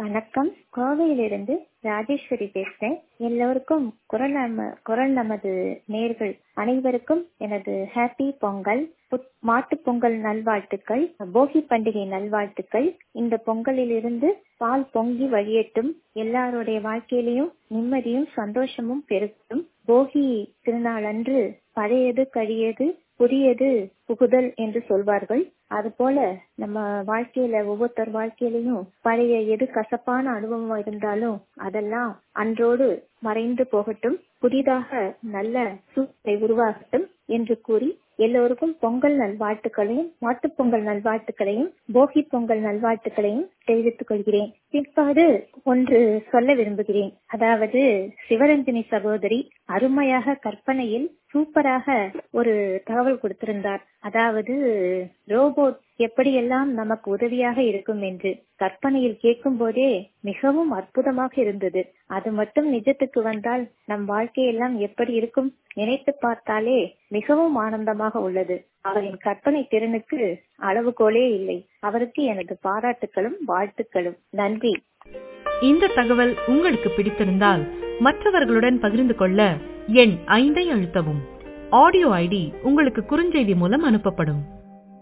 வணக்கம் கோவையிலிருந்து ராஜேஸ்வரி பேசுறேன் எல்லோருக்கும் குரல் நம குரல் நமது நேர்கள் அனைவருக்கும் எனது ஹாப்பி பொங்கல் மாட்டுப் பொங்கல் நல்வாழ்த்துக்கள் போகி பண்டிகை நல்வாழ்த்துக்கள் இந்த பொங்கலிலிருந்து பால் பொங்கி வழியட்டும் எல்லாருடைய வாழ்க்கையிலையும் நிம்மதியும் சந்தோஷமும் பெருகும் போகி திருநாள் அன்று பழையது கழியது புதியது புகுதல் என்று சொல்வார்கள் அதுபோல நம்ம வாழ்க்கையில ஒவ்வொருத்தர் வாழ்க்கையிலையும் பழைய எது கசப்பான அனுபவம் இருந்தாலும் அதெல்லாம் அன்றோடு மறைந்து போகட்டும் புதிதாக நல்ல சூழ்நிலை உருவாகட்டும் என்று கூறி எல்லோருக்கும் பொங்கல் நல்வாழ்த்துக்களையும் மாட்டுப் பொங்கல் நல்வாழ்த்துக்களையும் போகி பொங்கல் நல்வாழ்த்துக்களையும் தெரிவித்துக் கொள்கிறேன் பிற்பாடு ஒன்று சொல்ல விரும்புகிறேன் அதாவது சிவரஞ்சனி சகோதரி அருமையாக கற்பனையில் சூப்பராக ஒரு தகவல் கொடுத்திருந்தார் அதாவது ரோபோட் எப்படியெல்லாம் நமக்கு உதவியாக இருக்கும் என்று கற்பனையில் கேட்கும் போதே மிகவும் அற்புதமாக இருந்தது அது மட்டும் நிஜத்துக்கு வந்தால் நம் வாழ்க்கையெல்லாம் எப்படி இருக்கும் நினைத்து பார்த்தாலே மிகவும் ஆனந்தமாக உள்ளது அவரின் கற்பனை திறனுக்கு அளவுகோலே இல்லை அவருக்கு எனது பாராட்டுகளும் வாழ்த்துக்களும் நன்றி இந்த தகவல் உங்களுக்கு பிடித்திருந்தால் மற்றவர்களுடன் பகிர்ந்து கொள்ள எண் ஐந்தை அழுத்தவும் ஆடியோ ஐடி உங்களுக்கு குறுஞ்செய்தி மூலம் அனுப்பப்படும்